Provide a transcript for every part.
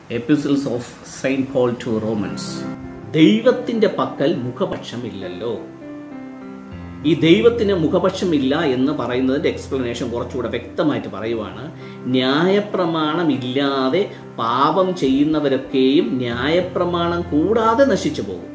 epistles of saint Paul to Romans ദൈവത്തിന്റെ പക്കൽ മുഖപക്ഷമില്ലല്ലോ ഈ ദൈവത്തിന് മുഖപക്ഷമില്ല എന്ന് പറയുന്നതിന്റെ എക്സ്പ്ലനേഷൻ കുറച്ചുകൂടെ വ്യക്തമായിട്ട് പറയുവാണ് ന്യായപ്രമാണം ഇല്ലാതെ പാപം ചെയ്യുന്നവരൊക്കെയും ന്യായപ്രമാണം കൂടാതെ നശിച്ചു പോകും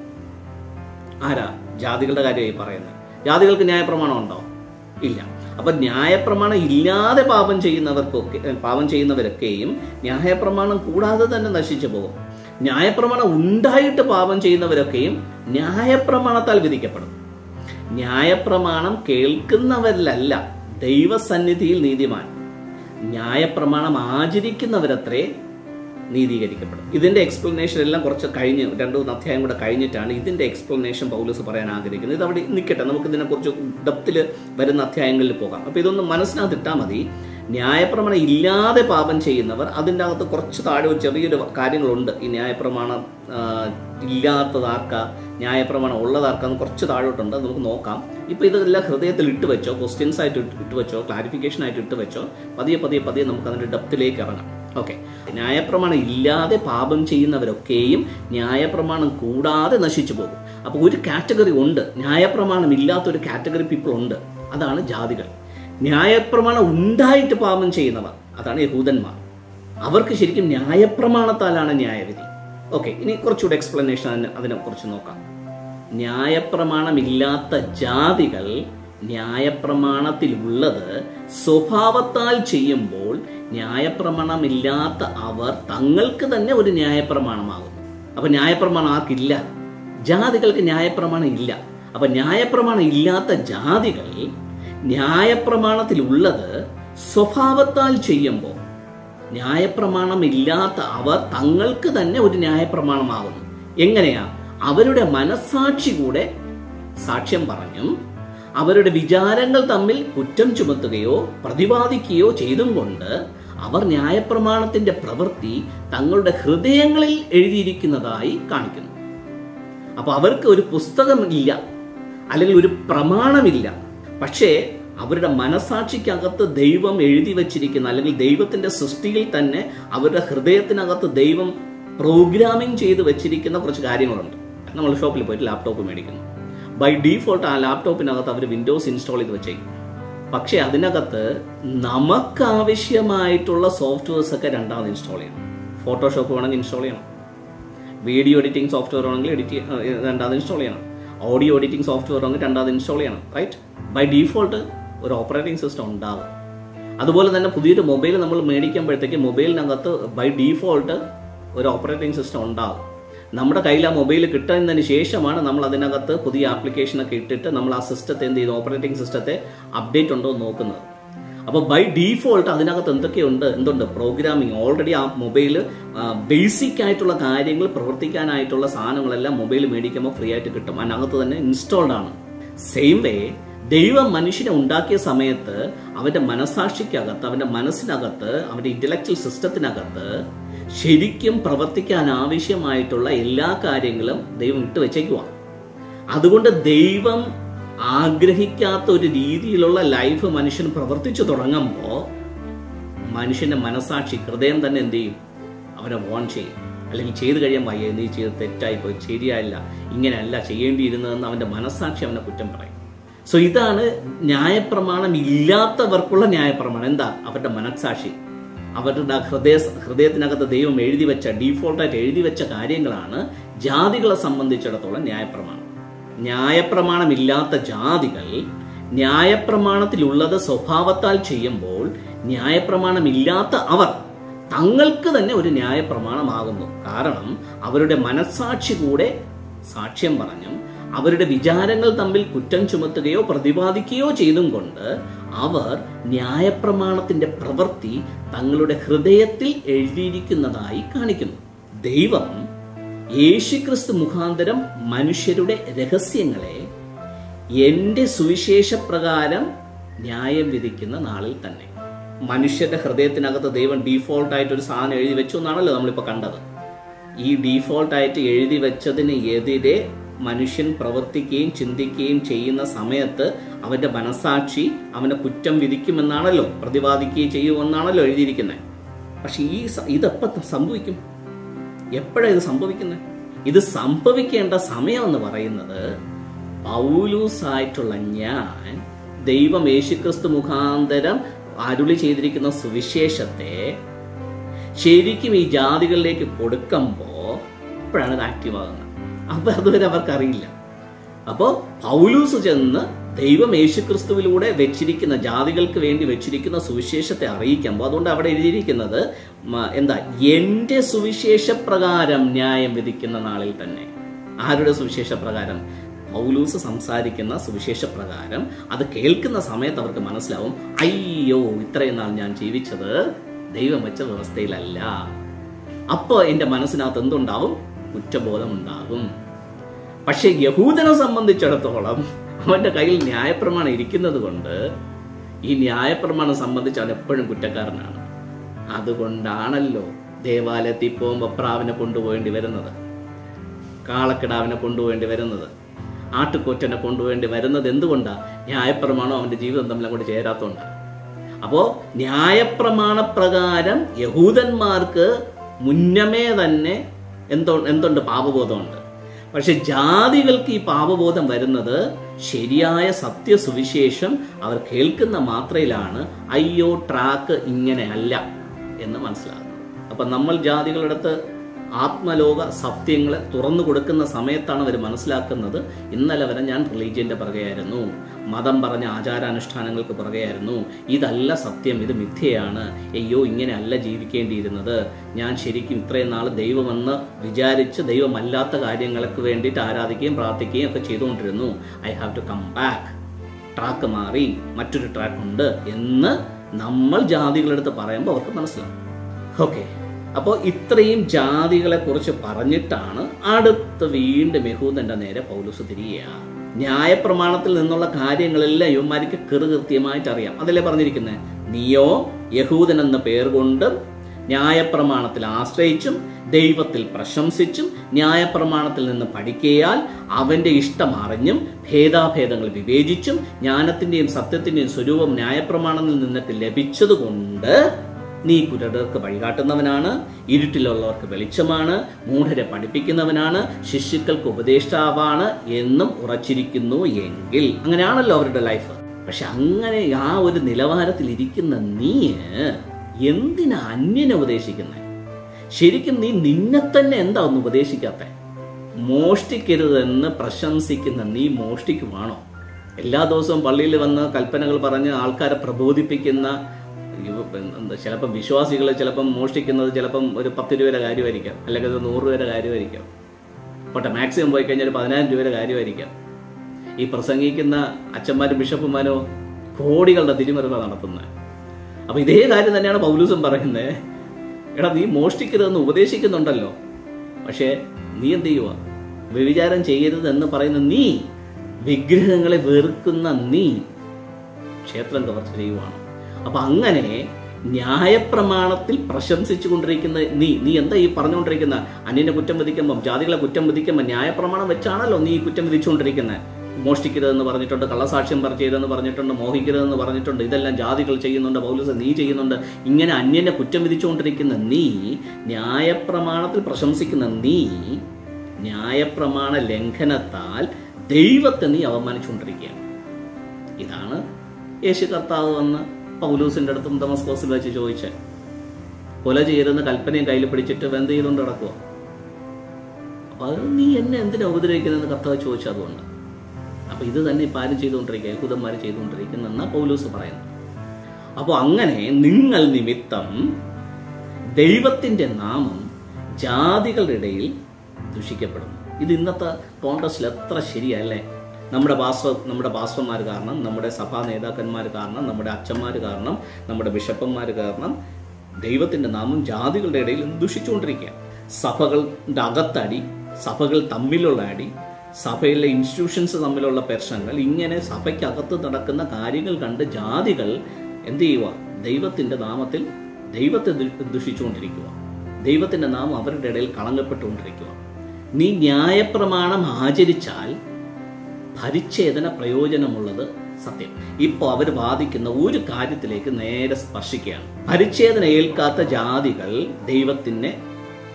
ആരാ ജാതികളുടെ കാര്യമായി പറയുന്നത് ജാതികൾക്ക് ന്യായപ്രമാണം ഉണ്ടോ ഇല്ല അപ്പൊ ന്യായപ്രമാണം ഇല്ലാതെ പാപം ചെയ്യുന്നവർക്കൊക്കെ പാപം ചെയ്യുന്നവരൊക്കെയും ന്യായപ്രമാണം കൂടാതെ തന്നെ നശിച്ചു പോകും ന്യായപ്രമാണം ഉണ്ടായിട്ട് പാപം ചെയ്യുന്നവരൊക്കെയും ന്യായപ്രമാണത്താൽ വിധിക്കപ്പെടും ന്യായപ്രമാണം കേൾക്കുന്നവരിലല്ല ദൈവസന്നിധിയിൽ നീതിമാൻ ന്യായപ്രമാണം ആചരിക്കുന്നവരത്രേ നീതീകരിക്കപ്പെടും ഇതിന്റെ എക്സ്പ്ലനേഷൻ എല്ലാം കുറച്ച് കഴിഞ്ഞ് രണ്ടു മൂന്ന് അധ്യായം കൂടെ കഴിഞ്ഞിട്ടാണ് ഇതിന്റെ എക്സ്പ്ലനേഷൻ പൗലൂസ് പറയാൻ ആഗ്രഹിക്കുന്നത് ഇത് അവിടെ നിൽക്കട്ടെ നമുക്ക് ഇതിനെക്കുറിച്ച് ഡെപ്തിൽ വരുന്ന അധ്യായങ്ങളിൽ പോകാം അപ്പൊ ഇതൊന്ന് മനസ്സിനകത്തിട്ടാൽ മതി ന്യായപ്രമാണം ഇല്ലാതെ പാപം ചെയ്യുന്നവർ അതിൻ്റെ അകത്ത് കുറച്ച് താഴെ ഒരു ചെറിയൊരു കാര്യങ്ങളുണ്ട് ഈ ന്യായപ്രമാണം ആ, ഇല്ലാത്തത് ആർക്കാ ന്യായപ്രമാണം ഉള്ളതാർക്കാന്ന് കുറച്ച് താഴോട്ടുണ്ട് അത് നമുക്ക് നോക്കാം ഇപ്പൊ ഇതെല്ലാം ഹൃദയത്തിൽ ഇട്ട് വെച്ചോ ക്വസ്റ്റ്യൻസ് ആയിട്ട് ഇട്ട് ഇട്ട് വെച്ചോ ക്ലാരിഫിക്കേഷൻ ആയിട്ട് ഇട്ട് വെച്ചോ പതിയെ പതിയെ പതിയെ നമുക്ക് അതിന്റെ ഡെപ്തിലേക്ക് ഇറങ്ങാം ഓക്കെ ന്യായപ്രമാണം ഇല്ലാതെ പാപം ചെയ്യുന്നവരൊക്കെയും ന്യായപ്രമാണം കൂടാതെ നശിച്ചു പോകും അപ്പോൾ ഒരു കാറ്റഗറി ഉണ്ട് ന്യായപ്രമാണം ഇല്ലാത്ത ഒരു കാറ്റഗറി പീപ്പിൾ ഉണ്ട് അതാണ് ജാതികൾ ന്യായപ്രമാണം ഉണ്ടായിട്ട് പാപം ചെയ്യുന്നവർ അതാണ് യഹൂദന്മാർ അവർക്ക് ശരിക്കും ന്യായപ്രമാണത്താലാണ് ന്യായവിധി ഓക്കെ ഇനി കുറച്ചുകൂടെ എക്സ്പ്ലനേഷൻ അതിനെ അതിനെ കുറിച്ച് നോക്കാം ന്യായപ്രമാണമില്ലാത്ത ജാതികൾ ന്യായപ്രമാണത്തിലുള്ളത് സ്വഭാവത്താൽ ചെയ്യുമ്പോൾ ന്യായപ്രമാണമില്ലാത്ത അവർ തങ്ങൾക്ക് തന്നെ ഒരു ന്യായപ്രമാണമാകും അപ്പൊ ന്യായപ്രമാണം ആർക്കില്ല ജാതികൾക്ക് ന്യായപ്രമാണം ഇല്ല അപ്പൊ ന്യായപ്രമാണം ഇല്ലാത്ത ജാതികൾ ന്യായപ്രമാണത്തിലുള്ളത് സ്വഭാവത്താൽ ചെയ്യുമ്പോൾ ന്യായപ്രമാണം ഇല്ലാത്ത അവർ തങ്ങൾക്ക് തന്നെ ഒരു ന്യായപ്രമാണമാകുന്നു എങ്ങനെയാ അവരുടെ മനസാക്ഷി കൂടെ സാക്ഷ്യം പറഞ്ഞും അവരുടെ വിചാരങ്ങൾ തമ്മിൽ കുറ്റം ചുമത്തുകയോ പ്രതിപാദിക്കുകയോ ചെയ്തും കൊണ്ട് അവർ ന്യായപ്രമാണത്തിന്റെ പ്രവൃത്തി തങ്ങളുടെ ഹൃദയങ്ങളിൽ എഴുതിയിരിക്കുന്നതായി കാണിക്കുന്നു അപ്പൊ അവർക്ക് ഒരു പുസ്തകമില്ല അല്ലെങ്കിൽ ഒരു പ്രമാണമില്ല പക്ഷേ അവരുടെ മനസാക്ഷിക്കകത്ത് ദൈവം എഴുതി വച്ചിരിക്കുന്ന അല്ലെങ്കിൽ ദൈവത്തിന്റെ സൃഷ്ടിയിൽ തന്നെ അവരുടെ ഹൃദയത്തിനകത്ത് ദൈവം പ്രോഗ്രാമിംഗ് ചെയ്ത് വെച്ചിരിക്കുന്ന കുറച്ച് കാര്യങ്ങളുണ്ട് നമ്മൾ ഷോപ്പിൽ പോയിട്ട് ലാപ്ടോപ്പ് മേടിക്കുന്നു ബൈ ഡീഫോൾട്ട് ആ ലാപ്ടോപ്പിനകത്ത് അവർ വിൻഡോസ് ഇൻസ്റ്റാൾ ചെയ്ത് വെച്ചേക്കും പക്ഷെ അതിനകത്ത് നമുക്ക് ആവശ്യമായിട്ടുള്ള സോഫ്റ്റ്വെയർസ് ഒക്കെ രണ്ടാമത് ഇൻസ്റ്റാൾ ചെയ്യണം ഫോട്ടോഷോപ്പ് വേണമെങ്കിൽ ഇൻസ്റ്റാൾ ചെയ്യണം വീഡിയോ എഡിറ്റിംഗ് സോഫ്റ്റ്വെയർ ആണെങ്കിൽ എഡിറ്റ് രണ്ടാമത് ഇൻസ്റ്റാൾ ചെയ്യണം ഓഡിയോ എഡിറ്റിംഗ് സോഫ്റ്റ്വെയർ ആണെങ്കിൽ രണ്ടാമത് ഇൻസ്റ്റാൾ ചെയ്യണം റൈറ്റ് ബൈ ഡീഫോൾട്ട് ഒരു ഓപ്പറേറ്റിംഗ് സിസ്റ്റം ഉണ്ടാകും അതുപോലെ തന്നെ പുതിയൊരു മൊബൈൽ നമ്മൾ മേടിക്കുമ്പോഴത്തേക്ക് മൊബൈലിനകത്ത് ബൈ ഡീഫോൾട്ട് ഒരു ഓപ്പറേറ്റിംഗ് സിസ്റ്റം ഉണ്ടാകും നമ്മുടെ കയ്യിൽ ആ മൊബൈൽ കിട്ടുന്നതിന് ശേഷമാണ് നമ്മൾ അതിനകത്ത് പുതിയ ആപ്ലിക്കേഷനൊക്കെ ഇട്ടിട്ട് നമ്മൾ ആ സിസ്റ്റത്തെ എന്ത് ചെയ്യുന്നു ഓപ്പറേറ്റിംഗ് സിസ്റ്റത്തെ അപ്ഡേറ്റ് ഉണ്ടോ എന്ന് നോക്കുന്നത് അപ്പോൾ ബൈ ഡീഫോൾട്ട് അതിനകത്ത് എന്തൊക്കെയുണ്ട് എന്തുണ്ട് പ്രോഗ്രാമിംഗ് ഓൾറെഡി ആ മൊബൈൽ ബേസിക് ആയിട്ടുള്ള കാര്യങ്ങൾ പ്രവർത്തിക്കാനായിട്ടുള്ള സാധനങ്ങളെല്ലാം മൊബൈൽ മേടിക്കുമ്പോൾ ഫ്രീ ആയിട്ട് കിട്ടും അതിനകത്ത് തന്നെ ഇൻസ്റ്റാൾഡ് ആണ് സെയിം വേ ദൈവം മനുഷ്യനെ ഉണ്ടാക്കിയ സമയത്ത് അവന്റെ മനസാക്ഷിക്കകത്ത് അവന്റെ മനസ്സിനകത്ത് അവന്റെ ഇന്റലക്ച്വൽ സിസ്റ്റത്തിനകത്ത് ശരിക്കും പ്രവർത്തിക്കാൻ ആവശ്യമായിട്ടുള്ള എല്ലാ കാര്യങ്ങളും ദൈവം ഇട്ട് വെച്ചേക്കുവാണ് അതുകൊണ്ട് ദൈവം ആഗ്രഹിക്കാത്ത ഒരു രീതിയിലുള്ള ലൈഫ് മനുഷ്യൻ പ്രവർത്തിച്ചു തുടങ്ങുമ്പോൾ മനുഷ്യന്റെ മനസാക്ഷി ഹൃദയം തന്നെ എന്ത് ചെയ്യും അവനെ വോൺ ചെയ്യും അല്ലെങ്കിൽ ചെയ്തു കഴിയാൻ വയ്യ നീ ചെയ്ത് തെറ്റായിപ്പോയി ശരിയായില്ല ഇങ്ങനെയല്ല ചെയ്യേണ്ടിയിരുന്നതെന്ന് അവന്റെ മനസാക്ഷി അവനെ കുറ്റം പറയും സോ ഇതാണ് ന്യായപ്രമാണം ഇല്ലാത്തവർക്കുള്ള ന്യായപ്രമാണം എന്താ അവരുടെ മനസാക്ഷി അവരുടെ ഹൃദയ ഹൃദയത്തിനകത്ത് ദൈവം എഴുതി വെച്ച ഡീഫോൾട്ടായിട്ട് എഴുതി വെച്ച കാര്യങ്ങളാണ് ജാതികളെ സംബന്ധിച്ചിടത്തോളം ന്യായപ്രമാണം ന്യായപ്രമാണമില്ലാത്ത ജാതികൾ ന്യായപ്രമാണത്തിലുള്ളത് സ്വഭാവത്താൽ ചെയ്യുമ്പോൾ ന്യായപ്രമാണമില്ലാത്ത അവർ തങ്ങൾക്ക് തന്നെ ഒരു ന്യായപ്രമാണമാകുന്നു കാരണം അവരുടെ മനസാക്ഷി കൂടെ സാക്ഷ്യം പറഞ്ഞും അവരുടെ വിചാരങ്ങൾ തമ്മിൽ കുറ്റം ചുമത്തുകയോ പ്രതിപാദിക്കുകയോ ചെയ്തും കൊണ്ട് അവർ ന്യായപ്രമാണത്തിന്റെ പ്രവൃത്തി തങ്ങളുടെ ഹൃദയത്തിൽ എഴുതിയിരിക്കുന്നതായി കാണിക്കുന്നു ദൈവം യേശുക്രിസ്തു മുഖാന്തരം മനുഷ്യരുടെ രഹസ്യങ്ങളെ എന്റെ സുവിശേഷ പ്രകാരം ന്യായം വിധിക്കുന്ന നാളിൽ തന്നെ മനുഷ്യരുടെ ഹൃദയത്തിനകത്ത് ദൈവം ഡീഫോൾട്ട് ആയിട്ട് ഒരു സാധനം എഴുതി വെച്ചു എന്നാണല്ലോ നമ്മളിപ്പോൾ കണ്ടത് ഈ ഡീഫോൾട്ട് ആയിട്ട് എഴുതി വെച്ചതിന് എതിരെ മനുഷ്യൻ പ്രവർത്തിക്കുകയും ചിന്തിക്കുകയും ചെയ്യുന്ന സമയത്ത് അവന്റെ മനസാക്ഷി അവനെ കുറ്റം വിധിക്കുമെന്നാണല്ലോ പ്രതിപാദിക്കുകയും ചെയ്യുമെന്നാണല്ലോ എഴുതിയിരിക്കുന്നത് പക്ഷെ ഈ സ- ഇതെപ്പോ സംഭവിക്കും എപ്പോഴാണ് ഇത് സംഭവിക്കുന്നത് ഇത് സംഭവിക്കേണ്ട സമയം എന്ന് പറയുന്നത് പൗലൂസായിട്ടുള്ള ഞാൻ ദൈവം യേശുക്രിസ്തു മുഖാന്തരം അരുളി ചെയ്തിരിക്കുന്ന സുവിശേഷത്തെ ശരിക്കും ഈ ജാതികളിലേക്ക് കൊടുക്കുമ്പോൾ അപ്പോഴാണ് ഇത് ആക്റ്റീവ് ആകുന്നത് അപ്പൊ അതുവരെ അവർക്കറിയില്ല അപ്പോൾ പൗലൂസ് ചെന്ന് ദൈവം യേശുക്രിസ്തുവിലൂടെ വെച്ചിരിക്കുന്ന ജാതികൾക്ക് വേണ്ടി വെച്ചിരിക്കുന്ന സുവിശേഷത്തെ അറിയിക്കുമ്പോൾ അതുകൊണ്ട് അവിടെ എഴുതിയിരിക്കുന്നത് മ- എന്താ എന്റെ സുവിശേഷ പ്രകാരം ന്യായം വിധിക്കുന്ന നാളിൽ തന്നെ ആരുടെ സുവിശേഷ പ്രകാരം പൗലൂസ് സംസാരിക്കുന്ന സുവിശേഷ പ്രകാരം അത് കേൾക്കുന്ന സമയത്ത് അവർക്ക് മനസ്സിലാവും അയ്യോ ഇത്രയും നാൾ ഞാൻ ജീവിച്ചത് ദൈവം വെച്ച വ്യവസ്ഥയിലല്ല അപ്പോൾ എൻ്റെ മനസ്സിനകത്ത് എന്തുണ്ടാവും കുറ്റബോധം ഉണ്ടാകും പക്ഷെ യഹൂദനെ സംബന്ധിച്ചിടത്തോളം അവന്റെ കയ്യിൽ ന്യായപ്രമാണം ഇരിക്കുന്നത് കൊണ്ട് ഈ ന്യായപ്രമാണം സംബന്ധിച്ച് അവൻ എപ്പോഴും കുറ്റക്കാരനാണ് അതുകൊണ്ടാണല്ലോ ദേവാലയത്തിൽ പോകുമ്പോൾ പ്രാവിനെ കൊണ്ടുപോകേണ്ടി വരുന്നത് കാളക്കിടാവിനെ കൊണ്ടുപോകേണ്ടി വരുന്നത് ആട്ടുകൊറ്റനെ കൊണ്ടുപോകേണ്ടി വരുന്നത് എന്തുകൊണ്ടാണ് ന്യായപ്രമാണം അവന്റെ ജീവിതം തമ്മിൽ അങ്ങോട്ട് ചേരാത്തോണ്ടാണ് അപ്പോ ന്യായപ്രമാണ പ്രകാരം യഹൂദന്മാർക്ക് മുന്നമേ തന്നെ എന്തോ എന്തുണ്ട് പാപബോധമുണ്ട് പക്ഷെ ജാതികൾക്ക് ഈ പാപബോധം വരുന്നത് ശരിയായ സത്യസുവിശേഷം അവർ കേൾക്കുന്ന മാത്രയിലാണ് അയ്യോ ട്രാക്ക് ഇങ്ങനെ അല്ല എന്ന് മനസ്സിലാകുന്നത് അപ്പൊ നമ്മൾ ജാതികളുടെ അടുത്ത് ആത്മലോക സത്യങ്ങളെ തുറന്നു കൊടുക്കുന്ന സമയത്താണ് അവർ മനസ്സിലാക്കുന്നത് ഇന്നലെ വരെ ഞാൻ റിലീജിയന്റെ പുറകെയായിരുന്നു മതം പറഞ്ഞ ആചാരാനുഷ്ഠാനങ്ങൾക്ക് പുറകെയായിരുന്നു ഇതല്ല സത്യം ഇത് മിഥ്യയാണ് അയ്യോ ഇങ്ങനെ അല്ല ജീവിക്കേണ്ടിയിരുന്നത് ഞാൻ ശരിക്കും ഇത്രയും നാൾ ദൈവമെന്ന് വിചാരിച്ച് ദൈവമല്ലാത്ത കാര്യങ്ങൾക്ക് വേണ്ടിയിട്ട് ആരാധിക്കുകയും പ്രാർത്ഥിക്കുകയും ഒക്കെ ചെയ്തുകൊണ്ടിരുന്നു I have to come back track മാറി മറ്റൊരു ട്രാക്ക് ഉണ്ട് എന്ന് നമ്മൾ ജാതികളെടുത്ത് പറയുമ്പോൾ അവർക്ക് മനസ്സിലാവും ഓക്കെ അപ്പോൾ ഇത്രയും ജാതികളെ കുറിച്ച് പറഞ്ഞിട്ടാണ് അടുത്ത് വീണ്ടും യഹൂദന്റെ നേരെ പൗലൂസ് തിരിയുക ന്യായപ്രമാണത്തിൽ നിന്നുള്ള കാര്യങ്ങളെല്ലാം യുവന്മാർക്ക് കൃത്യമായിട്ട് അറിയാം അതല്ലേ പറഞ്ഞിരിക്കുന്നത് നീയോ യഹൂദൻ എന്ന പേർ കൊണ്ടും ന്യായപ്രമാണത്തിൽ ആശ്രയിച്ചും ദൈവത്തിൽ പ്രശംസിച്ചും ന്യായപ്രമാണത്തിൽ നിന്ന് പഠിക്കയാൽ അവന്റെ ഇഷ്ടം അറിഞ്ഞും ഭേദാഭേദങ്ങൾ വിവേചിച്ചും ജ്ഞാനത്തിന്റെയും സത്യത്തിന്റെയും സ്വരൂപം ന്യായപ്രമാണത്തിൽ നിന്നൊക്കെ ലഭിച്ചതുകൊണ്ട് നീ കുരടർക്ക് വഴികാട്ടുന്നവനാണ് ഇരുട്ടിലുള്ളവർക്ക് വെളിച്ചമാണ് മൂഢരെ പഠിപ്പിക്കുന്നവനാണ് ശിശുക്കൾക്ക് ഉപദേഷ്ടാവാണ് എന്നും ഉറച്ചിരിക്കുന്നു എങ്കിൽ അങ്ങനെയാണല്ലോ അവരുടെ ലൈഫ് പക്ഷെ അങ്ങനെ ആ ഒരു നിലവാരത്തിൽ ഇരിക്കുന്ന നീ എന്തിനാ അന്യനെ ഉപദേശിക്കുന്നത് ശരിക്കും നീ നിന്നെ തന്നെ എന്താ ഒന്ന് ഉപദേശിക്കാത്ത മോഷ്ടിക്കരുതെന്ന് പ്രശംസിക്കുന്ന നീ മോഷ്ടിക്കുവാണോ എല്ലാ ദിവസവും പള്ളിയിൽ വന്ന് കൽപ്പനകൾ പറഞ്ഞ് ആൾക്കാരെ പ്രബോധിപ്പിക്കുന്ന ഇവ- എന്താ ചിലപ്പം വിശ്വാസികൾ ചിലപ്പം മോഷ്ടിക്കുന്നത് ചിലപ്പം ഒരു പത്ത് രൂപയുടെ കാര്യമായിരിക്കാം അല്ലെങ്കിൽ ഒരു നൂറ് രൂപയുടെ കാര്യമായിരിക്കാം പോട്ടെ മാക്സിമം പോയി കഴിഞ്ഞാൽ ഒരു പതിനായിരം രൂപയുടെ കാര്യമായിരിക്കാം ഈ പ്രസംഗിക്കുന്ന അച്ഛന്മാരും ബിഷപ്പുമാരോ കോടികളുടെ തിരിമറിവ നടത്തുന്നത് അപ്പൊ ഇതേ കാര്യം തന്നെയാണ് പൗലൂസും പറയുന്നത് എടാ നീ മോഷ്ടിക്കരുതെന്ന് ഉപദേശിക്കുന്നുണ്ടല്ലോ പക്ഷേ നീ എന്ത് ചെയ്യുക വ്യഭിചാരം ചെയ്യരുത് എന്ന് പറയുന്ന നീ വിഗ്രഹങ്ങളെ വെറുക്കുന്ന നീ ക്ഷേത്രം കവർച്ച ചെയ്യുവാണ് അപ്പൊ അങ്ങനെ ന്യായപ്രമാണത്തിൽ പ്രശംസിച്ചു കൊണ്ടിരിക്കുന്ന നീ നീ എന്താ ഈ പറഞ്ഞുകൊണ്ടിരിക്കുന്ന അന്യനെ കുറ്റം വിധിക്കുമ്പം ജാതികളെ കുറ്റം വിധിക്കുമ്പോൾ ന്യായപ്രമാണം വെച്ചാണല്ലോ നീ ഈ കുറ്റം വിധിച്ചുകൊണ്ടിരിക്കുന്നത് മോഷ്ടിക്കരുതെന്ന് പറഞ്ഞിട്ടുണ്ട് കള്ളസാക്ഷ്യം പറ ചെയ്തെന്ന് പറഞ്ഞിട്ടുണ്ട് മോഹിക്കരുതെന്ന് പറഞ്ഞിട്ടുണ്ട് ഇതെല്ലാം ജാതികൾ ചെയ്യുന്നുണ്ട് പൗലൂസ് നീ ചെയ്യുന്നുണ്ട് ഇങ്ങനെ അന്യനെ കുറ്റം വിധിച്ചുകൊണ്ടിരിക്കുന്ന നീ ന്യായപ്രമാണത്തിൽ പ്രശംസിക്കുന്ന നീ ന്യായപ്രമാണ ലംഘനത്താൽ ദൈവത്തെ നീ അവമാനിച്ചുകൊണ്ടിരിക്കുകയാണ് ഇതാണ് യേശു കർത്താവ് വന്ന് പൗലൂസിന്റെ അടുത്തും ദമസ്കോസിൽ വെച്ച് ചോദിച്ചത് കൊല ചെയ്യരുതെന്ന് കൽപ്പനയും കയ്യിൽ പിടിച്ചിട്ട് എന്ത് ചെയ്തുകൊണ്ട് കിടക്കുക അപ്പൊ അത് നീ എന്നെ എന്തിനാ ഉപദ്രവിക്കുന്നതെന്ന് കർത്താവ് ചോദിച്ചത് അതുകൊണ്ട് അപ്പൊ ഇത് തന്നെ ഇപ്പൊ ആരും ചെയ്തുകൊണ്ടിരിക്കുക യഹൂദന്മാർ ചെയ്തുകൊണ്ടിരിക്കുന്നെന്നാ പൗലൂസ് പറയുന്നു അപ്പോൾ അങ്ങനെ നിങ്ങൾ നിമിത്തം ദൈവത്തിന്റെ നാമം ജാതികളുടെ ഇടയിൽ ദുഷിക്കപ്പെടുന്നു ഇത് ഇന്നത്തെ കോൺഗ്രസിൽ എത്ര ശരിയല്ലേ നമ്മുടെ പാസ്റ്റർ നമ്മുടെ പാസ്റ്റർമാർ കാരണം നമ്മുടെ സഭാ നേതാക്കന്മാർ കാരണം നമ്മുടെ അച്ഛന്മാർ കാരണം നമ്മുടെ ബിഷപ്പന്മാർ കാരണം ദൈവത്തിന്റെ നാമം ജാതികളുടെ ഇടയിൽ ദുഷിച്ചുകൊണ്ടിരിക്കുക സഭകളുടെ അകത്തടി സഭകൾ തമ്മിലുള്ള അടി സഭയിലെ ഇൻസ്റ്റിറ്റ്യൂഷൻസ് തമ്മിലുള്ള പ്രശ്നങ്ങൾ ഇങ്ങനെ സഭയ്ക്കകത്ത് നടക്കുന്ന കാര്യങ്ങൾ കണ്ട് ജാതികൾ എന്ത് ചെയ്യുക ദൈവത്തിന്റെ നാമത്തിൽ ദൈവത്തെ ദു- ദുഷിച്ചുകൊണ്ടിരിക്കുക ദൈവത്തിന്റെ നാമം അവരുടെ ഇടയിൽ കളങ്കപ്പെട്ടുകൊണ്ടിരിക്കുക നീ ന്യായപ്രമാണം ആചരിച്ചാൽ പരിച്ഛേദന പ്രയോജനമുള്ളത് സത്യം ഇപ്പോൾ അവർ വാദിക്കുന്ന ഒരു കാര്യത്തിലേക്ക് നേരെ സ്പർശിക്കുകയാണ് പരിച്ഛേദന ഏൽക്കാത്ത ജാതികൾ ദൈവത്തിനെ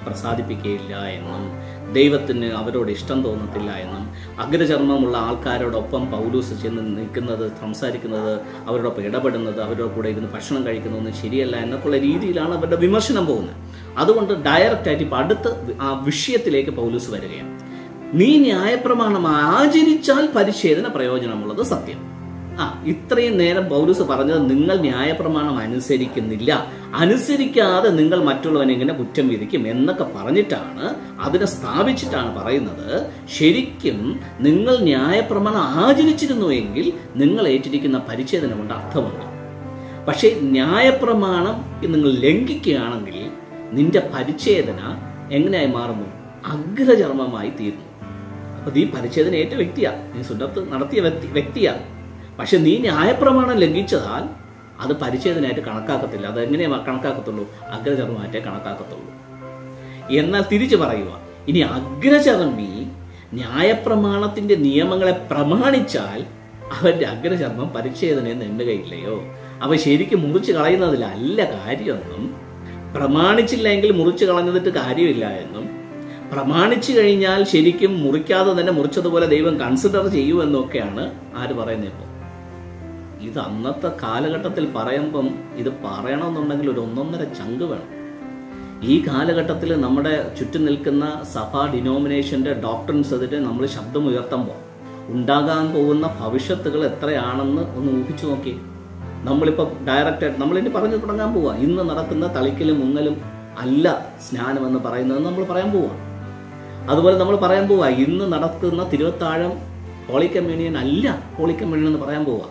പ്രസാദിപ്പിക്കുകയില്ല എന്നും ദൈവത്തിന് അവരോട് ഇഷ്ടം തോന്നത്തില്ല എന്നും അഗ്രചർമ്മമുള്ള ആൾക്കാരോടൊപ്പം പൗലൂസ് ചെന്ന് നിൽക്കുന്നത് സംസാരിക്കുന്നത് അവരോടൊപ്പം ഇടപെടുന്നത് അവരുടെ കൂടെ ഇരുന്ന് ഭക്ഷണം കഴിക്കുന്നതൊന്നും ശരിയല്ല എന്നൊക്കെയുള്ള രീതിയിലാണ് അവരുടെ വിമർശനം പോകുന്നത് അതുകൊണ്ട് ഡയറക്റ്റ് ആയിട്ട് ഇപ്പം അടുത്ത ആ വിഷയത്തിലേക്ക് പൗലൂസ് വരികയാണ് നീ ന്യായപ്രമാണം ആചരിച്ചാൽ പരിച്ഛേദന പ്രയോജനമുള്ളത് സത്യം ആ ഇത്രയും നേരം പൗലൂസ് പറഞ്ഞത് നിങ്ങൾ ന്യായപ്രമാണം അനുസരിക്കുന്നില്ല അനുസരിക്കാതെ നിങ്ങൾ മറ്റുള്ളവനെ എങ്ങനെ കുറ്റം വിധിക്കും എന്നൊക്കെ പറഞ്ഞിട്ടാണ് അതിനെ സ്ഥാപിച്ചിട്ടാണ് പറയുന്നത് ശരിക്കും നിങ്ങൾ ന്യായപ്രമാണം ആചരിച്ചിരുന്നുവെങ്കിൽ നിങ്ങൾ ഏറ്റിരിക്കുന്ന പരിച്ഛേദന കൊണ്ട് അർത്ഥമുണ്ട് പക്ഷേ ന്യായപ്രമാണം നിങ്ങൾ ലംഘിക്കുകയാണെങ്കിൽ നിന്റെ പരിച്ഛേദന എങ്ങനെയായി മാറുന്നു അഗ്രചർമ്മമായി തീരുന്നു അപ്പൊ നീ പരിച്ഛേദന ഏറ്റ വ്യക്തിയാ നീ സുന്നത്ത് നടത്തിയ വ്യക്തി വ്യക്തിയാ പക്ഷെ നീ ന്യായപ്രമാണം ലംഘിച്ചതാൽ അത് പരിച്ഛേദനയായിട്ട് കണക്കാക്കത്തില്ല അത് എങ്ങനെയാ കണക്കാക്കത്തുള്ളൂ അഗ്രചർമ്മമായിട്ടേ കണക്കാക്കത്തുള്ളൂ എന്നാൽ തിരിച്ചു പറയുക ഇനി അഗ്രചർമ്മി ന്യായപ്രമാണത്തിന്റെ നിയമങ്ങളെ പ്രമാണിച്ചാൽ അവന്റെ അഗ്രചർമ്മം പരിച്ഛേദനയെന്ന് എണ്ണുകയില്ലയോ അവ ശരിക്കും മുറിച്ച് കളയുന്നതിലല്ല കാര്യമെന്നും പ്രമാണിച്ചില്ലെങ്കിൽ മുറിച്ച് കളഞ്ഞതിട്ട് കാര്യമില്ല എന്നും പ്രമാണിച്ചു കഴിഞ്ഞാൽ ശരിക്കും മുറിക്കാതെ തന്നെ മുറിച്ചതുപോലെ ദൈവം കൺസിഡർ ചെയ്യൂ എന്നൊക്കെയാണ് ആര് പറയുന്നത് ഇപ്പോൾ ഇത് അന്നത്തെ കാലഘട്ടത്തിൽ പറയുമ്പം ഇത് പറയണമെന്നുണ്ടെങ്കിൽ ഒരു ഒന്നൊന്നര ചങ്ക് വേണം ഈ കാലഘട്ടത്തിൽ നമ്മുടെ ചുറ്റും നിൽക്കുന്ന സഭാ ഡിനോമിനേഷന്റെ ഡോക്ടറിൻസ് എതിരെ നമ്മൾ ശബ്ദം ഉയർത്തുമ്പോൾ ഉണ്ടാകാൻ പോകുന്ന ഭവിഷ്യത്തുകൾ എത്രയാണെന്ന് ഒന്ന് ഊഹിച്ചു നോക്കി നമ്മളിപ്പോൾ ഡയറക്റ്റായിട്ട് നമ്മളിനി പറഞ്ഞു തുടങ്ങാൻ പോവാ ഇന്ന് നടക്കുന്ന തളിക്കലും മുങ്ങലും അല്ല സ്നാനമെന്ന് പറയുന്നത് നമ്മൾ പറയാൻ പോവാ അതുപോലെ നമ്മൾ പറയാൻ പോവാ ഇന്ന് നടക്കുന്ന തിരുവത്താഴം ഹോളി കമ്മ്യൂണിയൻ അല്ല ഹോളി കമ്മ്യൂണിയൻ എന്ന് പറയാൻ പോവാ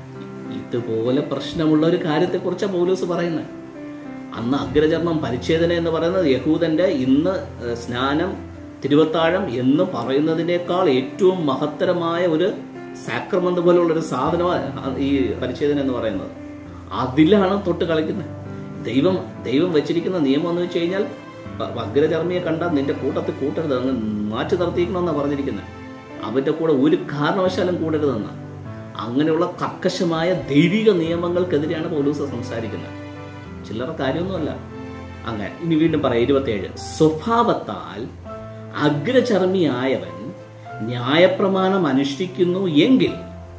ഇതുപോലെ പ്രശ്നമുള്ള ഒരു കാര്യത്തെക്കുറിച്ചാണ് പൗലൂസ് പറയുന്നത് അന്ന് അഗ്രചർമ്മം പരിച്ഛേദന എന്ന് പറയുന്നത് യഹൂദന്റെ ഇന്ന് ഏഹ്, സ്നാനം തിരുവത്താഴം എന്ന് പറയുന്നതിനേക്കാൾ ഏറ്റവും മഹത്തരമായ ഒരു സാക്രമെന്റ് പോലുള്ള ഒരു സാധനമാണ് ഈ പരിച്ഛേദന എന്ന് പറയുന്നത് അതിലാണ് തൊട്ട് കളിക്കുന്നത് ദൈവം ദൈവം വെച്ചിരിക്കുന്ന നിയമം എന്ന് വെച്ച് കഴിഞ്ഞാൽ പ- അഗ്രചർമ്മിയെ കണ്ടാൽ നിന്റെ കൂട്ടത്തിൽ കൂട്ടരുത് അങ്ങ് മാറ്റി നിർത്തിയിരിക്കണമെന്നാണ് പറഞ്ഞിരിക്കുന്നത് അവന്റെ കൂടെ ഒരു കാരണവശാലും കൂടരുതെന്ന് അങ്ങനെയുള്ള കർക്കശമായ ദൈവിക നിയമങ്ങൾക്കെതിരെയാണ് പൗലൂസ് സംസാരിക്കുന്നത് ചില്ലറ കാര്യമൊന്നുമല്ല അങ്ങനെ ഇനി വീണ്ടും പറയാം ഇരുപത്തിയേഴ് സ്വഭാവത്താൽ അഗ്രചർമ്മിയായവൻ ന്യായപ്രമാണം അനുഷ്ഠിക്കുന്നു എങ്കിൽ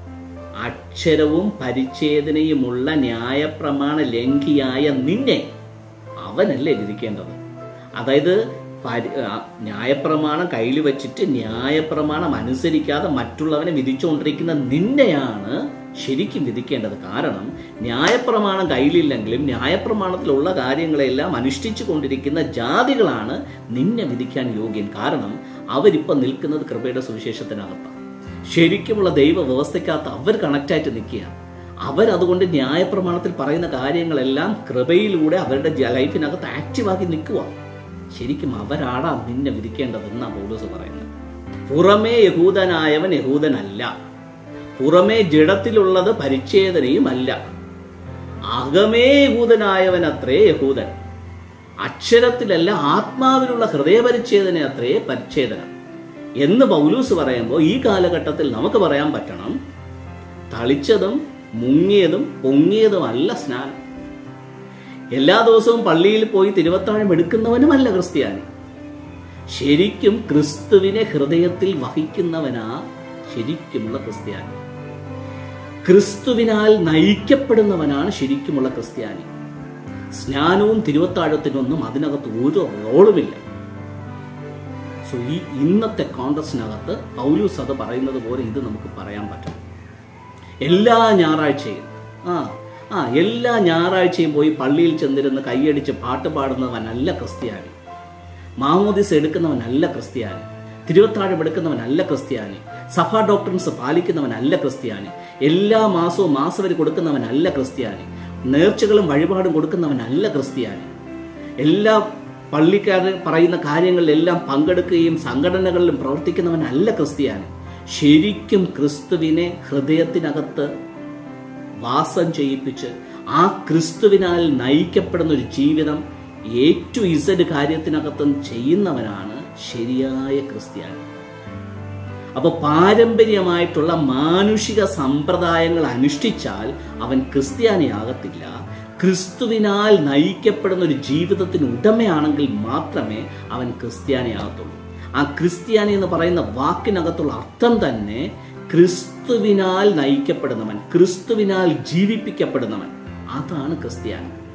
അക്ഷരവും പരിച്ഛേദനയുമുള്ള ന്യായപ്രമാണ ലംഘിയായ നിന്നെ അവനല്ലേ വിധിക്കേണ്ടത് അതായത് പരി- ആ, ന്യായപ്രമാണം കയ്യിൽ വെച്ചിട്ട് ന്യായപ്രമാണം അനുസരിക്കാതെ മറ്റുള്ളവനെ വിധിച്ചുകൊണ്ടിരിക്കുന്ന നിന്നെയാണ് ശരിക്കും വിധിക്കേണ്ടത് കാരണം ന്യായപ്രമാണം കയ്യിലില്ലെങ്കിലും ന്യായപ്രമാണത്തിലുള്ള കാര്യങ്ങളെല്ലാം അനുഷ്ഠിച്ചു കൊണ്ടിരിക്കുന്ന ജാതികളാണ് നിന്നെ വിധിക്കാൻ യോഗ്യൻ കാരണം അവരിപ്പം നിൽക്കുന്നത് കൃപയുടെ സുവിശേഷത്തിനകത്താണ് ശരിക്കുമുള്ള ദൈവ വ്യവസ്ഥയ്ക്കകത്ത് അവർ കണക്റ്റായിട്ട് നിൽക്കുക അവരതുകൊണ്ട് ന്യായപ്രമാണത്തിൽ പറയുന്ന കാര്യങ്ങളെല്ലാം കൃപയിലൂടെ അവരുടെ ജ- ലൈഫിനകത്ത് ആക്റ്റീവാക്കി നിൽക്കുക ശരിക്കും അവരാടാ നിന്നെ വിധിക്കേണ്ടതെന്നാ പൗലോസ് പറയുന്നത് പുറമേ യഹൂദനായവൻ യഹൂദനല്ല പുറമേ ജഡത്തിലുള്ളത് പരിച്ഛേദനയും അല്ല അകമേ യഹൂദനായവൻ അത്രേ യഹൂദൻ അക്ഷരത്തിലല്ല ആത്മാവിലുള്ള ഹൃദയപരിച്ഛേദന അത്രേ പരിച്ഛേദന എന്ന് പൗലൂസ് പറയുമ്പോൾ ഈ കാലഘട്ടത്തിൽ നമുക്ക് പറയാൻ പറ്റണം തളിച്ചതും മുങ്ങിയതും പൊങ്ങിയതുമല്ല സ്നാനം എല്ലാ ദിവസവും പള്ളിയിൽ പോയി തിരുവത്താഴം എടുക്കുന്നവനുമല്ല ക്രിസ്ത്യാനി ശരിക്കും ക്രിസ്തുവിനെ ഹൃദയത്തിൽ വഹിക്കുന്നവനാ ശരിക്കുമുള്ള ക്രിസ്ത്യാനി ക്രിസ്തുവിനാൽ നയിക്കപ്പെടുന്നവനാണ് ശരിക്കുമുള്ള ക്രിസ്ത്യാനി സ്നാനവും തിരുവത്താഴത്തിനൊന്നും അതിനകത്ത് ഒരു റോളുമില്ല സോ ഈ ഇന്നത്തെ കോൺഗ്രസിനകത്ത് പൗലൂസ് അത് പറയുന്നത് പോലെ ഇത് നമുക്ക് പറയാൻ പറ്റും എല്ലാ ഞായറാഴ്ചയും ആ ആ എല്ലാ ഞായറാഴ്ചയും പോയി പള്ളിയിൽ ചെന്നിരുന്ന് കൈയടിച്ച് പാട്ട് പാടുന്നവനല്ല ക്രിസ്ത്യാനി മാമോദിസ് എടുക്കുന്നവനല്ല ക്രിസ്ത്യാനി തിരുവത്താഴം എടുക്കുന്നവനല്ല ക്രിസ്ത്യാനി സഭാ ഡോക്ടറിൻസ് പാലിക്കുന്നവനല്ല ക്രിസ്ത്യാനി എല്ലാ മാസവും മാസവരി കൊടുക്കുന്നവനല്ല ക്രിസ്ത്യാനി നേർച്ചകളും വഴിപാടും കൊടുക്കുന്നവനല്ല ക്രിസ്ത്യാനി എല്ലാ പള്ളിക്കാരൻ പറയുന്ന കാര്യങ്ങളിലെല്ലാം പങ്കെടുക്കുകയും സംഘടനകളിലും പ്രവർത്തിക്കുന്നവനല്ല ക്രിസ്ത്യാനി ശരിക്കും ക്രിസ്തുവിനെ ഹൃദയത്തിനകത്ത് വാസം ചെയ്യിപ്പിച്ച് ആ ക്രിസ്തുവിനാൽ നയിക്കപ്പെടുന്ന ഒരു ജീവിതം എ ടു ഇസഡ് കാര്യത്തിനകത്തും ചെയ്യുന്നവനാണ് ശരിയായ ക്രിസ്ത്യാനി അപ്പൊ പാരമ്പര്യമായിട്ടുള്ള മാനുഷിക സമ്പ്രദായങ്ങൾ അനുഷ്ഠിച്ചാൽ അവൻ ക്രിസ്ത്യാനിയാകത്തില്ല ക്രിസ്തുവിനാൽ നയിക്കപ്പെടുന്ന ഒരു ജീവിതത്തിന് ഉടമയാണെങ്കിൽ മാത്രമേ അവൻ ക്രിസ്ത്യാനിയാകത്തുള്ളൂ ആ ക്രിസ്ത്യാനി എന്ന് പറയുന്ന വാക്കിനകത്തുള്ള അർത്ഥം തന്നെ ക്രിസ്തുവിനാൽ നയിക്കപ്പെടുന്നവൻ ക്രിസ്തുവിനാൽ ജീവിപ്പിക്കപ്പെടുന്നവൻ അതാണ് ക്രിസ്ത്യാനി